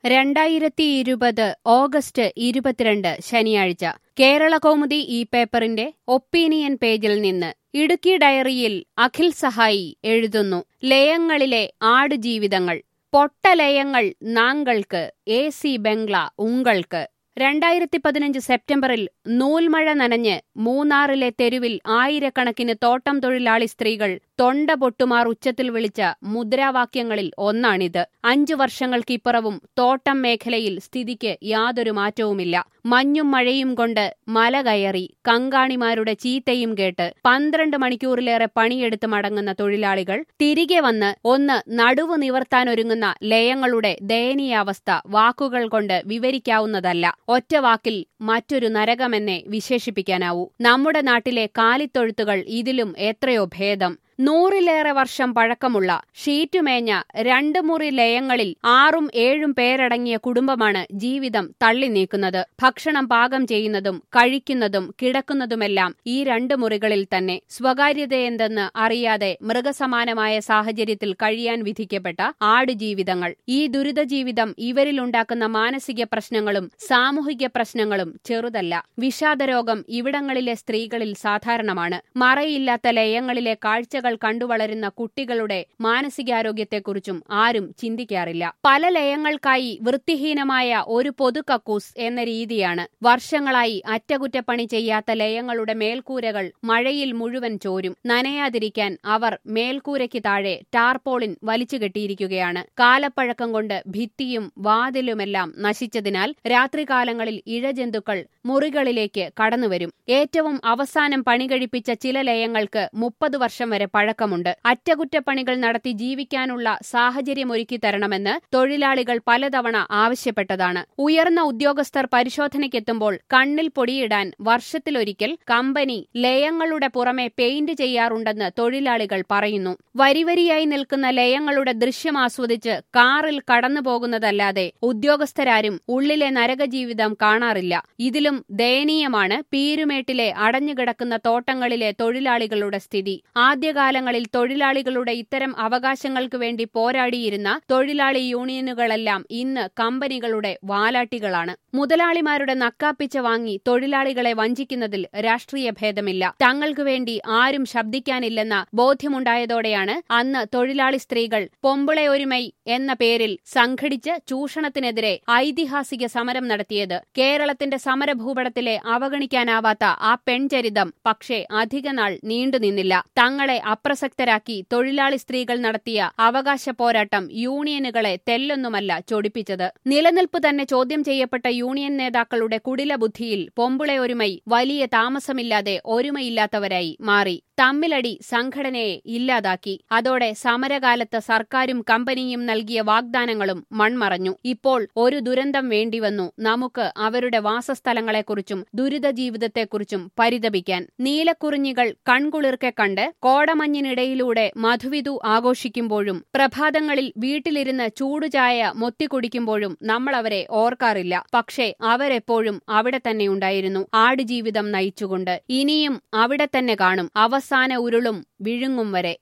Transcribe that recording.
രണ്ടായിരത്തി ഇരുപത് ഓഗസ്റ്റ് ഇരുപത്തിരണ്ട് ശനിയാഴ്ച കേരള കൗമുദി ഈ പേപ്പറിന്റെ ഒപ്പീനിയൻ പേജിൽ നിന്ന് ഇടുക്കി ഡയറിയിൽ അഖിൽ സഹായി എഴുതുന്നു ലയങ്ങളിലെ ആടുജീവിതങ്ങൾ പൊട്ടലയങ്ങൾ നാങ്ങൾക്ക് എ സി ബംഗ്ല ഉങ്ങൾക്ക് രണ്ടായിരത്തി പതിനഞ്ച് സെപ്റ്റംബറിൽ നൂൽമഴ നനഞ്ഞ് മൂന്നാറിലെ തെരുവിൽ ആയിരക്കണക്കിന് തോട്ടം തൊഴിലാളി സ്ത്രീകൾ തൊണ്ട പൊട്ടുമാർ ഉച്ചത്തിൽ വിളിച്ച മുദ്രാവാക്യങ്ങളിൽ ഒന്നാണിത് അഞ്ചു വർഷങ്ങൾക്കിപ്പുറവും തോട്ടം മേഖലയിൽ സ്ഥിതിക്ക് യാതൊരു മാറ്റവുമില്ല മഞ്ഞും മഴയും കൊണ്ട് മല കയറി കങ്കാണിമാരുടെ ചീത്തയും കേട്ട് പന്ത്രണ്ട് മണിക്കൂറിലേറെ പണിയെടുത്ത് മടങ്ങുന്ന തൊഴിലാളികൾ തിരികെ വന്ന് ഒന്ന് നടുവ് നിവർത്താനൊരുങ്ങുന്ന ലയങ്ങളുടെ ദയനീയാവസ്ഥ വാക്കുകൾ കൊണ്ട് വിവരിക്കാവുന്നതല്ല ഒറ്റ വാക്കിൽ മറ്റൊരു നരകമെന്നെ വിശേഷിപ്പിക്കാനാവൂ നമ്മുടെ നാട്ടിലെ കാലിത്തൊഴുത്തുകൾ ഇതിലും എത്രയോ ഭേദം നൂറിലേറെ വർഷം പഴക്കമുള്ള ഷീറ്റുമേഞ്ഞ രണ്ട് മുറി ലയങ്ങളിൽ ആറും ഏഴും പേരടങ്ങിയ കുടുംബമാണ് ജീവിതം തള്ളി നീക്കുന്നത് ഭക്ഷണം പാകം ചെയ്യുന്നതും കഴിക്കുന്നതും കിടക്കുന്നതുമെല്ലാം ഈ രണ്ട് മുറികളിൽ തന്നെ സ്വകാര്യതയെന്തെന്ന് അറിയാതെ മൃഗസമാനമായ സാഹചര്യത്തിൽ കഴിയാൻ വിധിക്കപ്പെട്ട ആടുജീവിതങ്ങൾ ഈ ദുരിത ജീവിതം ഇവരിലുണ്ടാക്കുന്ന മാനസിക പ്രശ്നങ്ങളും സാമൂഹിക പ്രശ്നങ്ങളും ചെറുതല്ല വിഷാദരോഗം ഇവിടങ്ങളിലെ സ്ത്രീകളിൽ സാധാരണമാണ് മറയില്ലാത്ത ലയങ്ങളിലെ കാഴ്ചകൾ കണ്ടുവളരുന്ന കുട്ടികളുടെ മാനസികാരോഗ്യത്തെക്കുറിച്ചും ആരും ചിന്തിക്കാറില്ല പല ലയങ്ങൾക്കായി വൃത്തിഹീനമായ ഒരു പൊതു കക്കൂസ് എന്ന രീതിയാണ് വർഷങ്ങളായി അറ്റകുറ്റപ്പണി ചെയ്യാത്ത ലയങ്ങളുടെ മേൽക്കൂരകൾ മഴയിൽ മുഴുവൻ ചോരും നനയാതിരിക്കാൻ അവർ മേൽക്കൂരയ്ക്ക് താഴെ ടാർപോളിൻ വലിച്ചു കെട്ടിയിരിക്കുകയാണ് കാലപ്പഴക്കം കൊണ്ട് ഭിത്തിയും വാതിലുമെല്ലാം നശിച്ചതിനാൽ രാത്രികാലങ്ങളിൽ ഇഴജന്തുക്കൾ മുറികളിലേക്ക് കടന്നുവരും ഏറ്റവും അവസാനം പണി കഴിപ്പിച്ച ചില ലയങ്ങൾക്ക് മുപ്പത് വർഷം വരെ പഴക്കമുണ്ട് അറ്റകുറ്റപ്പണികൾ നടത്തി ജീവിക്കാനുള്ള സാഹചര്യമൊരുക്കി തരണമെന്ന് തൊഴിലാളികൾ പലതവണ ആവശ്യപ്പെട്ടതാണ് ഉയർന്ന ഉദ്യോഗസ്ഥർ പരിശോധനയ്ക്കെത്തുമ്പോൾ കണ്ണിൽ പൊടിയിടാൻ വർഷത്തിലൊരിക്കൽ കമ്പനി ലയങ്ങളുടെ പുറമെ പെയിന്റ് ചെയ്യാറുണ്ടെന്ന് തൊഴിലാളികൾ പറയുന്നു വരിവരിയായി നിൽക്കുന്ന ലയങ്ങളുടെ ദൃശ്യം ആസ്വദിച്ച് കാറിൽ കടന്നുപോകുന്നതല്ലാതെ ഉദ്യോഗസ്ഥരാരും ഉള്ളിലെ നരകജീവിതം കാണാറില്ല ഇതിലും ദയനീയമാണ് പീരുമേട്ടിലെ അടഞ്ഞുകിടക്കുന്ന തോട്ടങ്ങളിലെ തൊഴിലാളികളുടെ സ്ഥിതി ആദ്യകാലങ്ങളിൽ തൊഴിലാളികളുടെ ഇത്തരം അവകാശങ്ങൾക്ക് വേണ്ടി പോരാടിയിരുന്ന തൊഴിലാളി യൂണിയനുകളെല്ലാം ഇന്ന് കമ്പനികളുടെ വാലാട്ടികളാണ് മുതലാളിമാരുടെ നക്കാപ്പിച്ച വാങ്ങി തൊഴിലാളികളെ വഞ്ചിക്കുന്നതിൽ രാഷ്ട്രീയ ഭേദമില്ല തങ്ങൾക്ക് വേണ്ടി ആരും ശബ്ദിക്കാനില്ലെന്ന ബോധ്യമുണ്ടായതോടെയാണ് അന്ന് തൊഴിലാളി സ്ത്രീകൾ പൊമ്പിളെ ഒരുമൈ എന്ന പേരിൽ സംഘടിച്ച് ചൂഷണത്തിനെതിരെ ഐതിഹാസിക സമരം നടത്തിയത് കേരളത്തിന്റെ സമരഭൂപടത്തിലെ അവഗണിക്കാനാവാത്ത ആ പെൺചരിതം പക്ഷേ അധികനാൾ നീണ്ടുനിന്നില്ല തങ്ങളെ അപ്രസക്തരാക്കി തൊഴിലാളി സ്ത്രീകൾ നടത്തിയ അവകാശ പോരാട്ടം യൂണിയനുകളെ തെല്ലൊന്നുമല്ല ചൊടിപ്പിച്ചത് നിലനിൽപ്പ് തന്നെ ചോദ്യം ചെയ്യപ്പെട്ട യൂണിയൻ നേതാക്കളുടെ കുടില ബുദ്ധിയിൽ പൊമ്പുളെ ഒരുമൈ വലിയ താമസമില്ലാതെ ഒരുമയില്ലാത്തവരായി മാറി തമ്മിലടി സംഘടനയെ ഇല്ലാതാക്കി അതോടെ സമരകാലത്ത് സർക്കാരും കമ്പനിയും നൽകിയ വാഗ്ദാനങ്ങളും മൺമറഞ്ഞു ഇപ്പോൾ ഒരു ദുരന്തം വേണ്ടിവന്നു നമുക്ക് അവരുടെ വാസസ്ഥലങ്ങളെക്കുറിച്ചും ദുരിത ജീവിതത്തെക്കുറിച്ചും പരിതപിക്കാൻ നീലക്കുറിഞ്ഞികൾ കൺകുളിർക്കെ കണ്ട് കോടമഞ്ഞിനിടയിലൂടെ മധുവിധു ആഘോഷിക്കുമ്പോഴും പ്രഭാതങ്ങളിൽ വീട്ടിലിരുന്ന് ചൂടുചായ മൊത്തിക്കുടിക്കുമ്പോഴും നമ്മൾ അവരെ ഓർക്കാറില്ല പക്ഷേ അവരെപ്പോഴും അവിടെ തന്നെയുണ്ടായിരുന്നു ആടുജീവിതം നയിച്ചുകൊണ്ട് ഇനിയും അവിടെ തന്നെ കാണും അവസാന ഉരുളും വിഴുങ്ങും വരെ